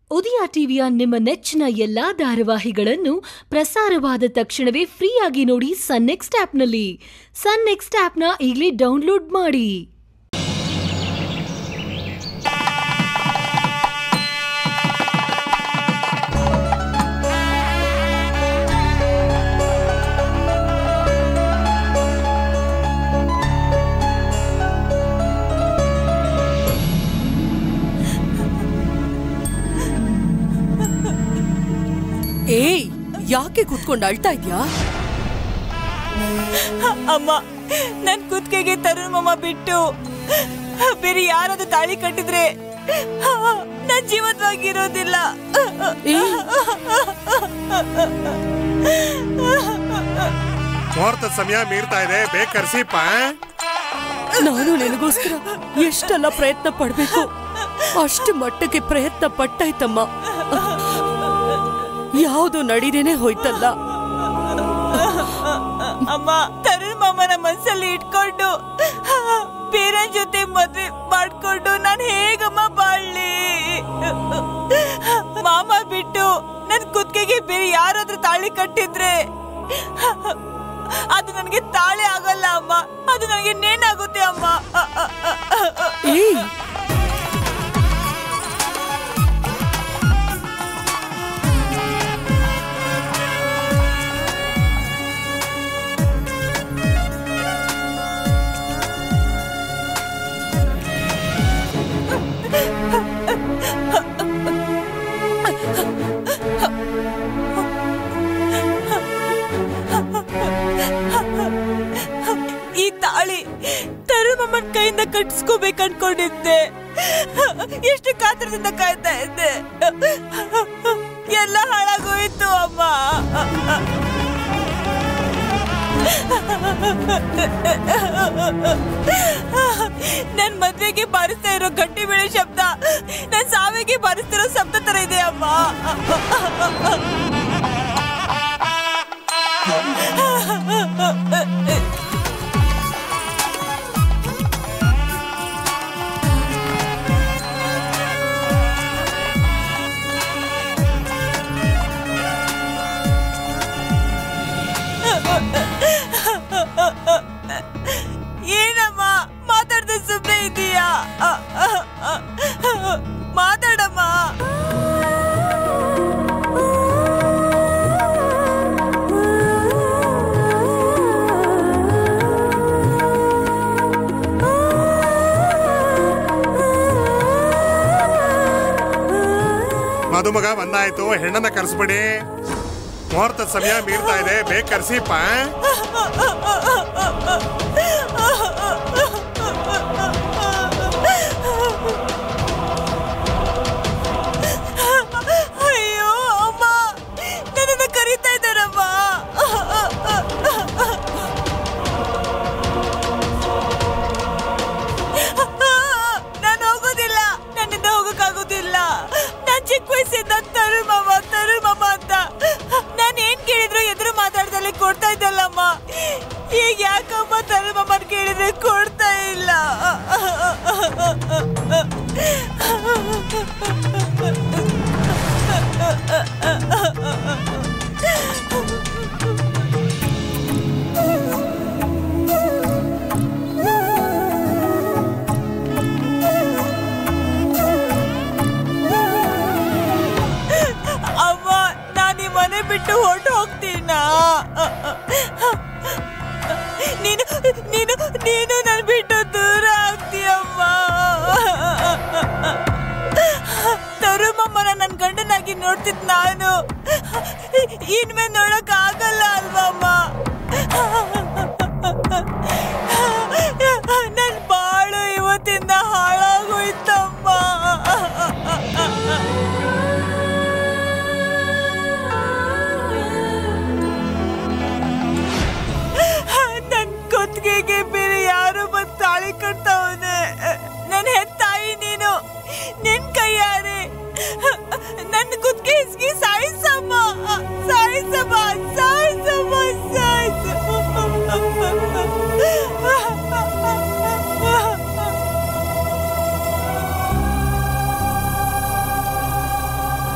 ಉದಯ ಟಿವಿಯ ನಿಮ್ಮ ನೆಚ್ಚಿನ ಎಲ್ಲಾ ಧಾರಾವಾಹಿಗಳನ್ನು ಪ್ರಸಾರವಾದ ತಕ್ಷಣವೇ ಫ್ರೀಯಾಗಿ ನೋಡಿ ಸನ್ ನೆಕ್ಸ್ಟ್ ಆಪ್ನಲ್ಲಿ ಸನ್ ನೆಕ್ಸ್ಟ್ ಆಪ್ನ ಈಗಲೇ ಡೌನ್ಲೋಡ್ ಮಾಡಿ ಏಯ್ ಯಾಕೆ ಕುತ್ಕೊಂಡು ಅಳ್ತಾ ಇದ್ಯಾ ಅಮ್ಮ ನನ್ ಕುತ್ತಿಗೆಗೆ ತರುಣ್ ಮಾಮ ಬಿಟ್ಟು ಬೇರೆ ಯಾರಾದ್ರೂ ತಾಳಿ ಕಟ್ಟಿದ್ರೆ ನಾನ್ ಜೀವಂತವಾಗಿರೋದಿಲ್ಲ ಏಯ್ ಮುಹೂರ್ತದ ಸಮಯ ಮೀರ್ತಾ ಇದೆ ಬೇಗ ಕರ್ಸಿಪ್ಪ ನಾನು ನಿನಗೋಸ್ಕರ ಎಷ್ಟೆಲ್ಲ ಪ್ರಯತ್ನ ಪಡ್ಬೇಕು ಅಷ್ಟು ಮಟ್ಟಕ್ಕೆ ಪ್ರಯತ್ನ ಪಟ್ಟಾಯ್ತಮ್ಮ ಯಾವುದು ನಡೀದೇನೆ ಹೋಯ್ತಲ್ಲ ಅಮ್ಮ ತರುಣ್ ಮಾಮನ ಮನ್ಸಲ್ಲಿ ಇಟ್ಕೊಂಡು ಬೇರೆ ಜೊತೆ ಮದ್ವೆ ಮಾಡ್ಕೊಂಡು ನಾನ್ ಹೇಗಮ್ಮ ಬಾಳ್ಲಿ ಮಾಮ ಬಿಟ್ಟು ನನ್ ಕುತ್ತಿಗೆಗೆ ಬೇರೆ ಯಾರಾದ್ರೂ ತಾಳಿ ಕಟ್ಟಿದ್ರೆ ಅದು ನನಗೆ ತಾಳಿ ಆಗಲ್ಲ ಅಮ್ಮ ಅದು ನನಗೆ ನೇಣಾಗುತ್ತೆ ಅಮ್ಮ ಏಯ್ ಈ ತಾಳಿ ತರುಮಮ್ಮನ್ ಕೈಯಿಂದ ಕಟ್ಸ್ಕೋಬೇಕು ಅನ್ಕೊಂಡಿದ್ದೆ ಎಷ್ಟು ಕಾತ್ರದಿಂದ ಕಾಯ್ತಾ ಇದ್ದೆ ಎಲ್ಲ ಹಾಳಾಗೋಯ್ತು ಅಮ್ಮ ನನ್ ಮದ್ವೆಗೆ ಬಾರಿಸ್ತಾ ಇರೋ ಗಟ್ಟಿ ಬೆಳೆ ಶಬ್ದ ನನ್ ಸಾವಿಗೆ ಬಾರಿಸ್ತಿರೋ ಶಬ್ದ ತರ ಇದೆ ಅಮ್ಮ ಏನಮ್ಮ ಮಾತಾಡ್ದೆ ಸುಮ್ಮನೆ ಇದೀಯಾ ಮಾತಾಡಮ್ಮ ಮದುಮಗ ಬಂದಾಯ್ತು ಹೆಣ್ಣನ್ನ ಕರ್ಸ್ಬಿಡಿ ಮುಹೂರ್ತದ ಸಮಯ ಮೀರ್ತಾ ಇದೆ ಬೇಗ ಕರ್ಸಿಪ್ಪ ಅಯ್ಯೋ ಅಮ್ಮ ನನ್ನನ್ನು ಕರೀತಾ ಇದ್ದಾರಮ್ಮ ನಾನು ಹೋಗೋದಿಲ್ಲ ನನ್ನಿಂದ ಹೋಗಕ್ಕಾಗೋದಿಲ್ಲ ನಾನ್ ಚಿಕ್ಕ ವಯಸ್ಸಿಂದ ತರು ಮಾಮ ತರು ಮಾಮ ಅಂತ ನಾನು ಏನ್ ಕೇಳಿದ್ರು ಎದುರು ಮಾತಾಡ್ದಲ್ಲೇ ಕೊಡ್ತಾ ಇದ್ದಲ್ಲಮ್ಮ ಈಗ ಯಾಕಮ್ಮ ತರು ಮಾಮನ್ ಕೇಳಿದ್ರೆ ಕೊಡ್ತಾ ಇಲ್ಲ ಅಮ್ಮ ನಾನು ಈ ಮನೆ ಬಿಟ್ಟು ಹೊರಟು ಹೋಗ್ತೀನ ನೀನು ನೀನು ನೀನು ನನ್ ಬಿಟ್ಟು ದೂರ ಆಗ್ತೀಯಮ್ಮ ತರುಮಮ್ಮನ ನನ್ ಗಂಡನಾಗಿ ನೋಡ್ತಿದ್ ನಾನು ಇನ್ಮೇ ನೋಡಕ್ ಆಗಲ್ಲ ಅಲ್ವಮ್ಮ ನನ್ ಬಾಳು ಇವತ್ತಿಂದ ಹಾಳಾಗೋಯ್ತಮ್ಮ ನನ್ ಕುತ್ತಿಗೆಗೆ ಬೇರೆ ಯಾರು ಬಂದ್ ತಾಳಿ ಕಟ್ತಾವನೆ ನನ್ ಹೆತ್ತಾಯಿ ನೀನು ನಿನ್ ಕೈಯಾರೆ ನನ್ನ ಕುತ್ತಿಗೆ ಹಿಸ್ಗಿ ಸಾಯಿಸಮ್ಮ ಸಾಯಿಸಮ್ಮ ಸಾಯಿಸಮ್ಮ ಸಾಯಿಸಮ್ಮ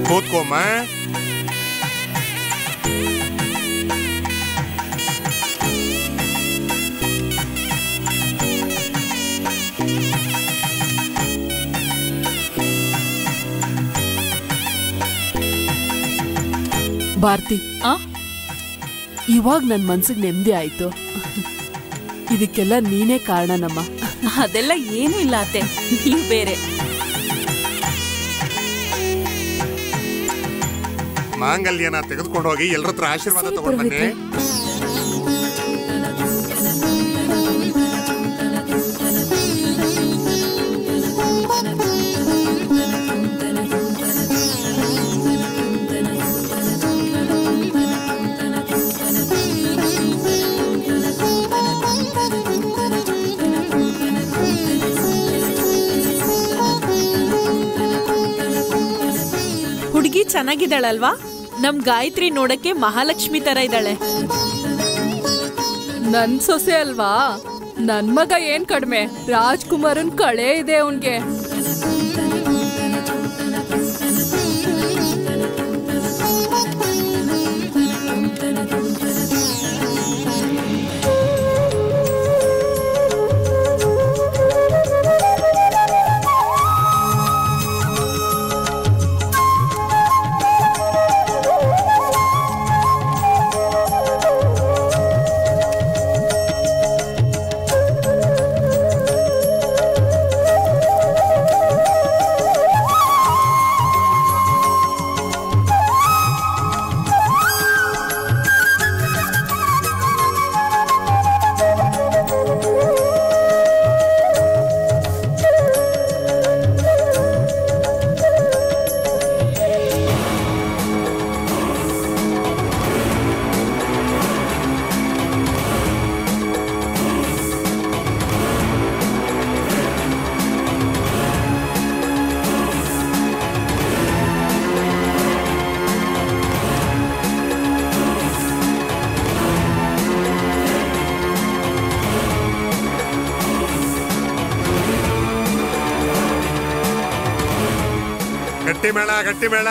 ಕೂತ್ಕೊಮ್ಮ ಭಾರತಿ ಆ? ಇವಾಗ ನನ್ ಮನ್ಸಿಗೆ ನೆಮ್ಮದಿ ಆಯ್ತು ಇದಕ್ಕೆಲ್ಲ ನೀನೇ ಕಾರಣನಮ್ಮ ಅದೆಲ್ಲ ಏನೂ ಇಲ್ಲ ಅತ್ತೆ ನೀವು ಬೇರೆ ಮಾಂಗಲ್ಯನ ತೆಗೆದುಕೊಂಡು ಹೋಗಿ ಎಲ್ಲರ ಹತ್ರ ಆಶೀರ್ವಾದ ತಗೊಂಡ್ ಬನ್ನಿ ಹುಡುಗಿ ಚೆನ್ನಾಗಿದ್ದಾಳಲ್ವಾ ನಮ್ ಗಾಯತ್ರಿ ನೋಡಕ್ಕೆ ಮಹಾಲಕ್ಷ್ಮಿ ತರ ಇದ್ದಾಳೆ ನನ್ ಸೊಸೆ ಅಲ್ವಾ ನನ್ ಮಗ ಏನ್ ಕಡಿಮೆ ರಾಜ್ಕುಮಾರನ್ ಕಳೆ ಇದೆ ಅವನ್ಗೆ ಗಟ್ಟಿ ಮೇಳ ಗಟ್ಟಿ ಮೇಳ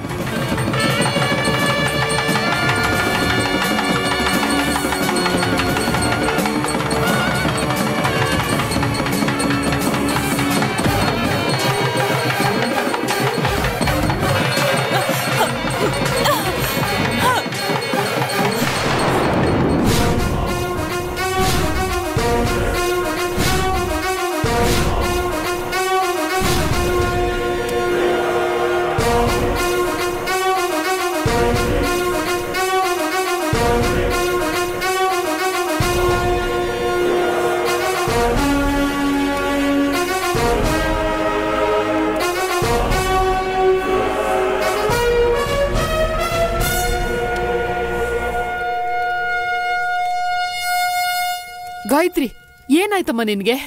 ಗಾಯತ್ರಿ ಏನಾಯ್ತಮ್ಮ ನಿನ್ಗೆ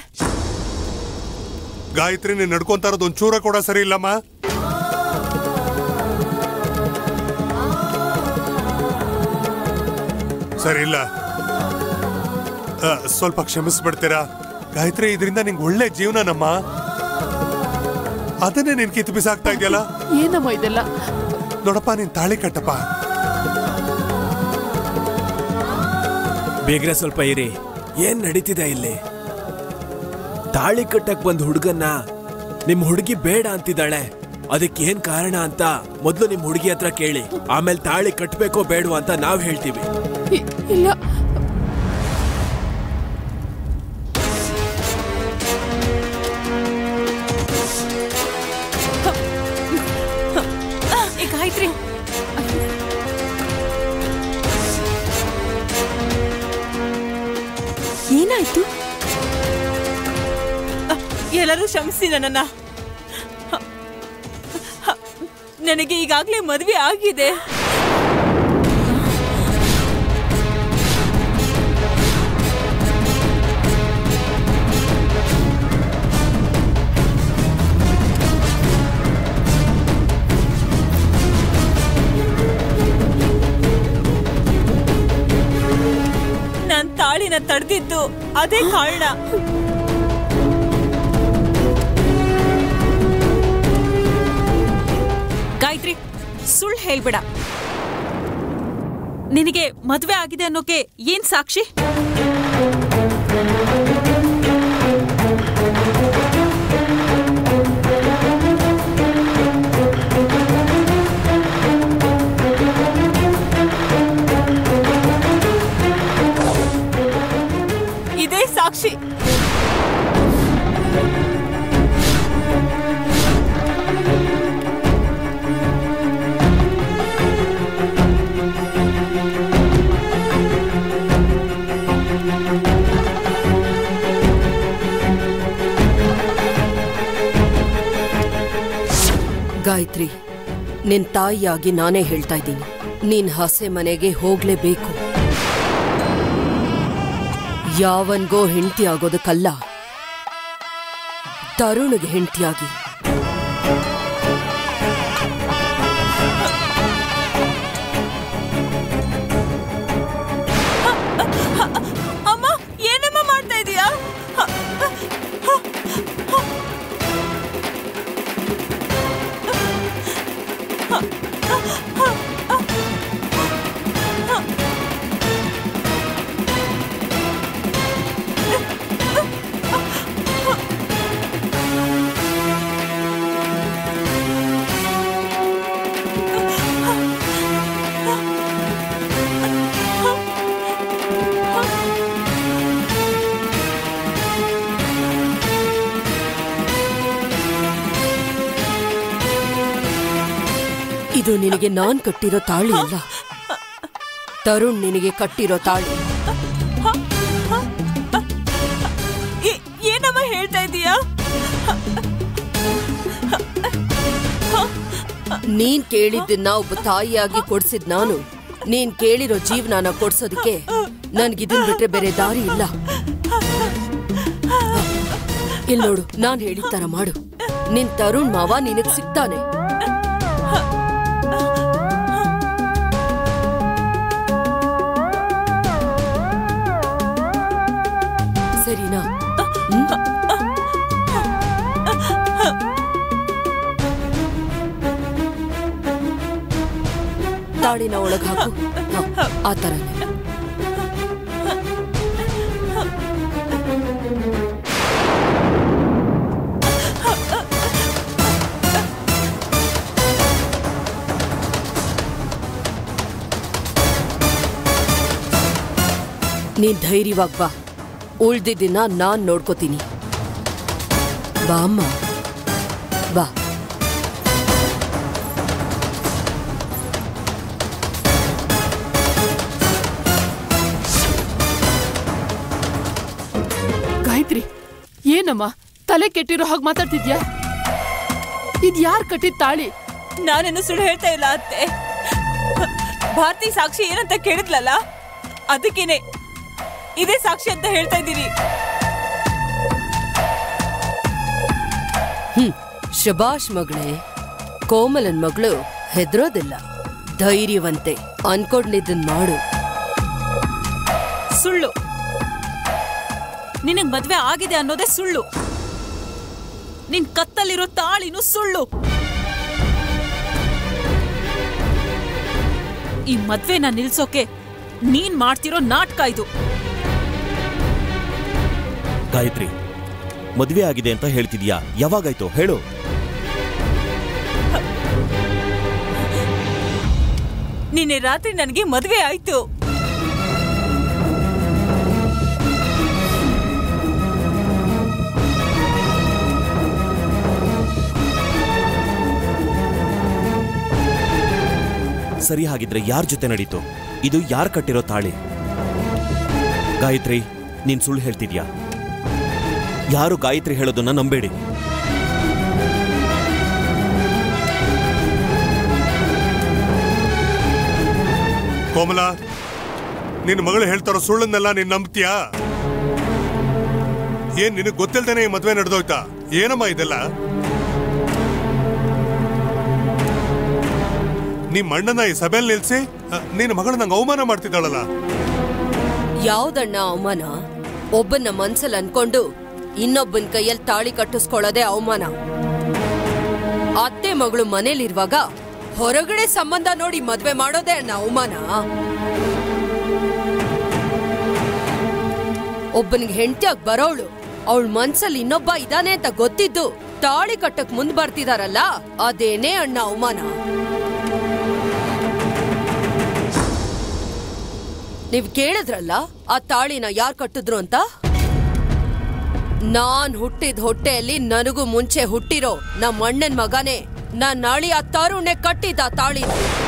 ಗಾಯತ್ರಿ ನೀನ್ ನಡ್ಕೊಂತ ಇರೋದು ಒಂದ್ ಚೂರ ಕೂಡ ಸರಿ ಇಲ್ಲಮ್ಮ ಸರಿ ಇಲ್ಲ ಆ, ಸ್ವಲ್ಪ ಕ್ಷಮಿಸ್ಬಿಡ್ತೀರಾ ಗಾಯತ್ರಿ ಇದರಿಂದ ನಿಂಗೆ ಒಳ್ಳೆ ಜೀವನನಮ್ಮ ಅದನ್ನೇ ನಿನ್ ಕಿತ್ತು ಬಿಸಾಕ್ತಾ ಇದೆಯಲ್ಲ ಏನಮ್ಮ ಇದೆಲ್ಲ ನೋಡಪ್ಪ ನೀನ್ ತಾಳಿ ಕಟ್ಟಪ್ಪ ಬೇಗ್ರೆ ಸ್ವಲ್ಪ ಇರಿ ಏನ್ ನಡೀತಿದೆ ಇಲ್ಲಿ ತಾಳಿ ಕಟ್ಟಕ್ ಬಂದ್ ಹುಡುಗನ್ನ ನಿಮ್ ಹುಡುಗಿ ಬೇಡ ಅಂತಿದ್ದಾಳೆ ಅದಕ್ಕೆ ಏನ್ ಕಾರಣ ಅಂತ ಮೊದ್ಲು ನಿಮ್ ಹುಡುಗಿ ಹತ್ರ ಕೇಳಿ ಆಮೇಲೆ ತಾಳಿ ಕಟ್ಬೇಕೋ ಬೇಡವೋ ಅಂತ ನಾವ್ ಹೇಳ್ತೀವಿ ಇ- ಇಲ್ಲ ಏ ಗಾಯತ್ರಿ ಏನಾಯ್ತು ಎಲ್ಲರೂ ಕ್ಷಮಿಸಿ ನನ್ನನ್ನ ನನಗೆ ಈಗಾಗ್ಲೇ ಮದ್ವೆ ಆಗಿದೆ ನಾನ್ ತಾಳಿನ ತಡೆದಿದ್ದು ಅದೇ ಕಾರಣ ಗಾಯತ್ರಿ ಹೇಳ್ಬೇಡ ನಿನಗೆ ಮದ್ವೆ ಆಗಿದೆ ಅನ್ನೋಕೆ ಏನ್ ಸಾಕ್ಷಿ ಇದೇ ಸಾಕ್ಷಿ ಗಾಯತ್ರಿ ನಿನ್ ತಾಯಿಯಾಗಿ ನಾನೇ ಹೇಳ್ತಾ ಇದ್ದೀನಿ ನೀನ್ ಹಸೆ ಮನೆಗೆ ಹೋಗ್ಲೇಬೇಕು ಯಾವನ್ಗೋ ಹೆಂಡತಿ ಆಗೋದಕ್ಕಲ್ಲ ತರುಣಿಗೆ ಹೆಂಡತಿಯಾಗಿ ಅಮ್ಮ ಏನಮ್ಮ ಮಾಡ್ತಾ ಇದೀಯಾ ಇದು ನಿನಗೆ ನಾನ್ ಕಟ್ಟಿರೋ ತಾಳಿ ಅಲ್ಲ ತರುಣ್ ನಿನಗೆ ಕಟ್ಟಿರೋ ತಾಳಿ ಏ- ಏನಮ್ಮ ಹೇಳ್ತಾ ಇದೀಯಾ ನೀನ್ ಕೇಳಿದ್ದನ್ನ ಒಬ್ಬ ತಾಯಿಯಾಗಿ ಕೊಡ್ಸಿದ್ ನಾನು ನೀನ್ ಕೇಳಿರೋ ಜೀವನಾನ ಕೊಡ್ಸೋದಕ್ಕೆ ನನ್ಗಿದನ್ ಬಿಟ್ರೆ ಬೇರೆ ದಾರಿ ಇಲ್ಲ ಇಲ್ ನೋಡು ನಾನ್ ಹೇಳಿದ್ ತರ ಮಾಡು ನಿನ್ ತರುಣ್ ಮಾವ ನಿನಗ್ ಸಿಗ್ತಾನೆ ಸರಿನಾ ಹ್ಮ್? ತಾಳಿನ ಒಳಗ್ ಹಾಕು ಹ, ಆ ತರನೇ ನೀನ್ ಧೈರ್ಯವಾಗ್ ಬಾ ಉಳ್ದಿದ್ದನ್ನ ನಾನ್ ನೋಡ್ಕೋತೀನಿ ಬಾ ಅಮ್ಮ ಬಾ ಗಾಯತ್ರಿ ಏನಮ್ಮ ತಲೆ ಕೆಟ್ಟಿರೋ ಹಾಗೆ ಮಾತಾಡ್ತಿದ್ಯಾ ಇದ್ ಯಾರ್ ಕಟ್ಟಿದ್ ತಾಳಿ ನಾನೇನು ಸುಳ್ಳು ಹೇಳ್ತಾ ಇಲ್ಲ ಅತ್ತೆ ಭಾರತಿ ಸಾಕ್ಷಿ ಏನಂತ ಕೇಳಿದ್ಲಲ್ಲ ಅದಕ್ಕೇನೆ ಇದೇ ಸಾಕ್ಷಿ ಅಂತ ಹೇಳ್ತಾ ಇದ್ದೀನಿ ಹ್ಮ್ ಶಬಾಷ್ ಮಗಳೇ ಕೋಮಲನ್ ಮಗಳು ಹೆದ್ರೋದಿಲ್ಲ ಧೈರ್ಯವಂತೆ ಅನ್ಕೊಂಡಿದ್ದನ್ ಮಾಡು ಸುಳ್ಳು ನಿನಗ್ ಮದ್ವೆ ಆಗಿದೆ ಅನ್ನೋದೇ ಸುಳ್ಳು ನಿನ್ ಕತ್ತಲ್ಲಿರೋ ತಾಳಿನೂ ಸುಳ್ಳು ಈ ಮದ್ವೆನ ನಿಲ್ಸೋಕೆ ನೀನ್ ಮಾಡ್ತಿರೋ ನಾಟಕ ಇದು ಗಾಯತ್ರಿ ಮದ್ವೆ ಆಗಿದೆ ಅಂತ ಹೇಳ್ತಿದ್ಯಾ ಯಾವಾಗಾಯ್ತು ಹೇಳು ನಿನ್ನೆ ರಾತ್ರಿ ನನಗೆ ಮದ್ವೆ ಆಯ್ತು ಸರಿ ಹಾಗಿದ್ರೆ ಯಾರ ಜೊತೆ ನಡೀತು ಇದು ಯಾರ್ ಕಟ್ಟಿರೋ ತಾಳಿ ಗಾಯತ್ರಿ ನೀನ್ ಸುಳ್ಳು ಹೇಳ್ತಿದ್ಯಾ ಯಾರು ಗಾಯತ್ರಿ ಹೇಳೋದನ್ನ ನಂಬೇಡಿ ಕೋಮಲ ನಿನ್ನ ಮಗಳು ಹೇಳ್ತಾರೋ ಸುಳ್ಳನ್ನೆಲ್ಲ ನೀನ್ ನಂಬ್ತೀಯಾ ಏನ್ ನಿನಗ್ ಗೊತ್ತಿಲ್ದೇನೆ ಈ ಮದ್ವೆ ನಡೆದೋಯ್ತಾ ಏನಮ್ಮ ಇದೆಲ್ಲ ನಿಮ್ ಅಣ್ಣನ ಈ ಸಭೆಯಲ್ಲಿ ನಿಲ್ಸಿ ಅ, ನಿನ್ನ ಮಗಳು ನಂಗೆ ಅವಮಾನ ಮಾಡ್ತಿದ್ದಾಳಲ್ಲ ಯಾವ್ದಣ್ಣ ಅವಮಾನ ಒಬ್ಬನ ಮನ್ಸಲ್ಲಿ ಅನ್ಕೊಂಡು ಇನ್ನೊಬ್ಬನ ಕೈಯಲ್ಲಿ ತಾಳಿ ಕಟ್ಟಿಸ್ಕೊಳ್ಳೋದೇ ಅವಮಾನ ಅತ್ತೆ ಮಗಳು ಮನೇಲಿರುವಾಗ ಹೊರಗಡೆ ಸಂಬಂಧ ನೋಡಿ ಮದ್ವೆ ಮಾಡೋದೇ ಅಣ್ಣ ಅವಮಾನ ಒಬ್ಬನಿಗೆ ಹೆಂಡತಿಯಾಗಿ ಬರೋಳು ಅವಳ ಮನ್ಸಲ್ಲಿ ಇನ್ನೊಬ್ಬ ಇದಾನೆ ಅಂತ ಗೊತ್ತಿದ್ದು ತಾಳಿ ಕಟ್ಟಕ್ ಮುಂದ್ ಬರ್ತಿದಾರಲ್ಲ ಅದೇನೇ ಅಣ್ಣ ಅವಮಾನ ನೀವ್ ಕೇಳಿದ್ರಲ್ಲ ಆ ತಾಳಿನ ಯಾರ್ ಕಟ್ಟಿದ್ರು ಅಂತ ನಾನ್ ಹುಟ್ಟಿದ ಹೊಟ್ಟೆಯಲ್ಲಿ ನನಗೂ ಮುಂಚೆ ಹುಟ್ಟಿರೋ ನಮ್ಮ ಅಣ್ಣನ್ ಮಗನೇ ನಾನ್ ನಾಳಿ ಆ ತರುಣೆ ಕಟ್ಟಿದ್ದ ಆ ತಾಳಿ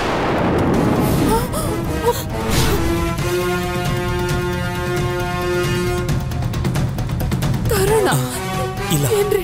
ತರುಣ ಇಲ್ಲ ಏನ್ರಿ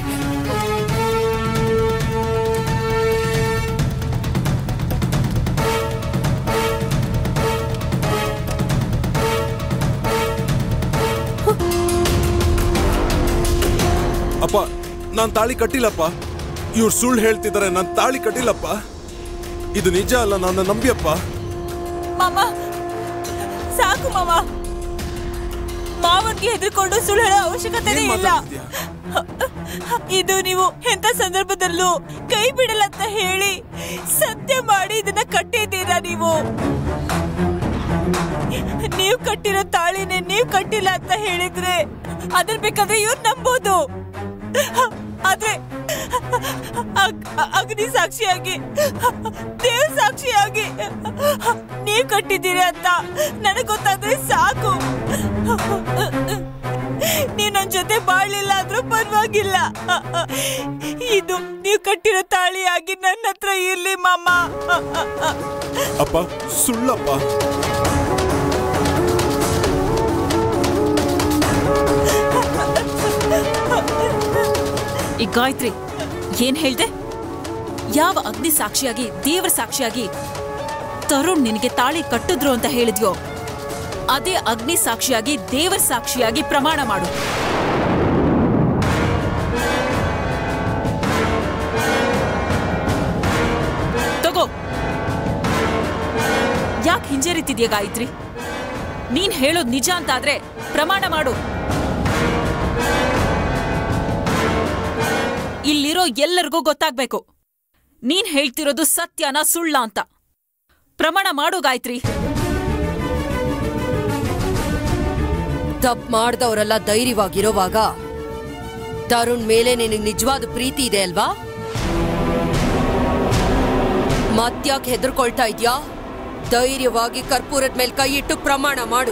ಅಪ್ಪ ನಾನ್ ತಾಳಿ ಕಟ್ಟಿಲ್ಲಪ್ಪ ಇವ್ರು ಸುಳ್ಳು ಹೇಳ್ತಿದ್ದಾರೆ ನಾನ್ ತಾಳಿ ಕಟ್ಟಿಲ್ಲಪ್ಪ ಇದು ನಿಜ ಅಲ್ಲ ನನ್ನ ನಂಬಿಯಪ್ಪ ಮಾಮ ಸಾಕು ಮಾಮ ಮಾವನ್ಗೆ ಹೆದರ್ಕೊಂಡು ಸುಳ್ಳು ಹೇಳೋ ಅವಶ್ಯಕತೆನೇ ಏನ್ ಇಲ್ಲ ಮಾತಾಡ್ತಿದ್ಯಾ? ಇದು ನೀವು ಎಂತ ಸಂದರ್ಭದಲ್ಲೂ ಕೈ ಬಿಡಲ್ಲ ಅಂತ ಹೇಳಿ ಸತ್ಯ ಮಾಡಿ ಇದನ್ನ ಕಟ್ಟಿದ್ದೀರಾ ನೀವು ನೀವು ಕಟ್ಟಿರೋ ತಾಳಿನೇ ನೀವು ಕಟ್ಟಿಲ್ಲ ಅಂತ ಹೇಳಿದ್ರೆ ಅದನ್ನ ಬೇಕಾದ್ರೆ ಇವ್ರು ನಂಬೋದು ಆದ್ರೆ ಅಗ್- ಅಗ್ನಿ ಸಾಕ್ಷಿಯಾಗಿ ದೇವ್ ಸಾಕ್ಷಿಯಾಗಿ ನೀವ್ ಕಟ್ಟಿದ್ದೀರಿ ಅಂತ ನನಗ್ ಗೊತ್ತಾದ್ರೆ ಸಾಕು ನೀವ್ ನನ್ ಜೊತೆ ಬಾಳ್ಲಿಲ್ಲ ಆದ್ರೂ ಪರವಾಗಿಲ್ಲ ಇದು ನೀವ್ ಕಟ್ಟಿರೋ ತಾಳಿಯಾಗಿ ನನ್ನ ಹತ್ರ ಇರ್ಲಿ ಮಾಮ ಅಪ್ಪ ಸುಳ್ಳಪ್ಪ ಈ ಗಾಯತ್ರಿ ಏನ್ ಹೇಳ್ದೆ ಯಾವ ಅಗ್ನಿ ಸಾಕ್ಷಿಯಾಗಿ ದೇವರ ಸಾಕ್ಷಿಯಾಗಿ ತರುಣ್ ನಿನಗೆ ತಾಳಿ ಕಟ್ಟಿದ್ರು ಅಂತ ಹೇಳಿದ್ಯೋ ಅದೇ ಅಗ್ನಿ ಸಾಕ್ಷಿಯಾಗಿ ದೇವರ ಸಾಕ್ಷಿಯಾಗಿ ಪ್ರಮಾಣ ಮಾಡು ತಗೋ ಯಾಕೆ ಹಿಂಜರಿತಿದ್ಯಾ ಗಾಯತ್ರಿ ನೀನ್ ಹೇಳೋದ್ ನಿಜ ಅಂತಾದ್ರೆ ಪ್ರಮಾಣ ಮಾಡು ಇಲ್ಲಿರೋ ಎಲ್ಲರಿಗೂ ಗೊತ್ತಾಗ್ಬೇಕು ನೀನ್ ಹೇಳ್ತಿರೋದು ಸತ್ಯನ ಸುಳ್ಳ ಅಂತ ಪ್ರಮಾಣ ಮಾಡು ಗಾಯತ್ರಿ ತಪ್ಪು ಮಾಡ್ದವ್ರೆಲ್ಲ ಧೈರ್ಯವಾಗಿರೋವಾಗ ತರುಣ್ ಮೇಲೆ ನಿನಗೆ ನಿಜವಾದ ಪ್ರೀತಿ ಇದೆ ಅಲ್ವಾ ಮತ್ಯಾಕ್ ಹೆದರ್ಕೊಳ್ತಾ ಇದ್ಯಾ ಧೈರ್ಯವಾಗಿ ಕರ್ಪೂರದ ಮೇಲೆ ಕೈ ಇಟ್ಟು ಪ್ರಮಾಣ ಮಾಡು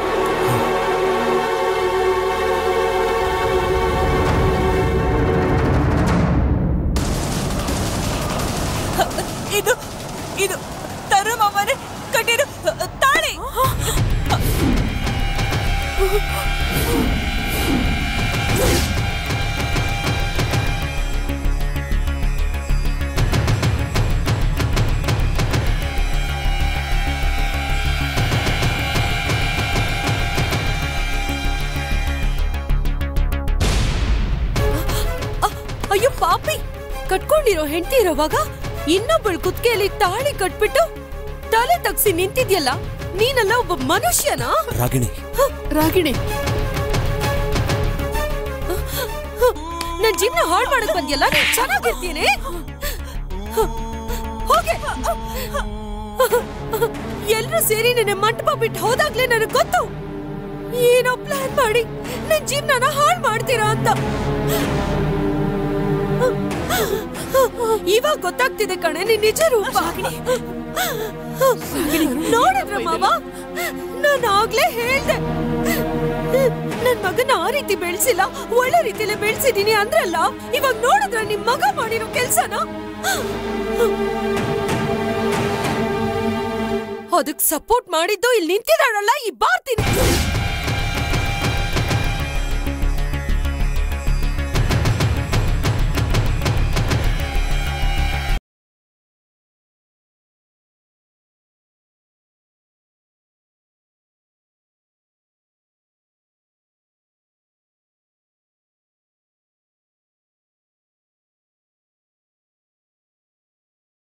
ಇದು ಇದು ತರು ಮಾಮನೆ ಕಟ್ಟಿರೋ ತಾಳಿ ಅ- ಅಯ್ಯೋ ಪಾಪಿ ಕಟ್ಕೊಂಡಿರೋ ಹೆಂಡತಿ ಇರೋವಾಗ ಇನ್ನೊಬ್ಬಳ ಕುತ್ತಿಗೆಯಲ್ಲಿ ತಾಳಿ ಕಟ್ಬಿಟ್ಟು ತಲೆ ತಗ್ಸಿ ನಿಂತಿದ್ಯಲ್ಲ ನೀನಲ್ಲ ಒಬ್ಬ ಮನುಷ್ಯನಾ ರಾಗಿಣಿ ರಾಗಿಣಿ ನನ್ ಜೀವನ ಹಾಳು ಮಾಡಕ್ ಬಂದ್ಯಲ್ಲ ನೀನ್ ಚೆನ್ನಾಗಿರ್ತೀನಿ ಹೋಗೆ ಎಲ್ರೂ ಸೇರಿ ನನ್ನ ಮಂಟಪ ಬಿಟ್ಟು ಹೋದಾಗ್ಲೇ ನನಗ್ ಗೊತ್ತು ಏನೋ ಪ್ಲಾನ್ ಮಾಡಿ ನನ್ ಜೀವನನ ಹಾಳು ಮಾಡ್ತೀರಾ ಅಂತ ಇವಾಗ ಗೊತ್ತಾಗ್ತಿದೆ ಕಣೆ ನಿನ್ ನಿಜ ರೂಪ ನೋಡಿದ್ರ ಮಾವ ನಾನು ಆಗ್ಲೇ ಹೇಳ್ದೆ ನನ್ ಮಗನ ಆ ರೀತಿ ಬೆಳ್ಸಿಲ್ಲ ಒಳ್ಳೆ ರೀತಿಲೇ ಬೆಳ್ಸಿದೀನಿ ಅಂದ್ರಲ್ಲ ಇವಾಗ ನೋಡಿದ್ರ ನಿಮ್ ಮಗ ಮಾಡಿರೋ ಕೆಲ್ಸನ ಅದಕ್ ಸಪೋರ್ಟ್ ಮಾಡಿದ್ದು ಇಲ್ಲಿ ನಿಂತಿದ್ದಾಳಲ್ಲ ಈ ಬಾರ್ತೀನಿ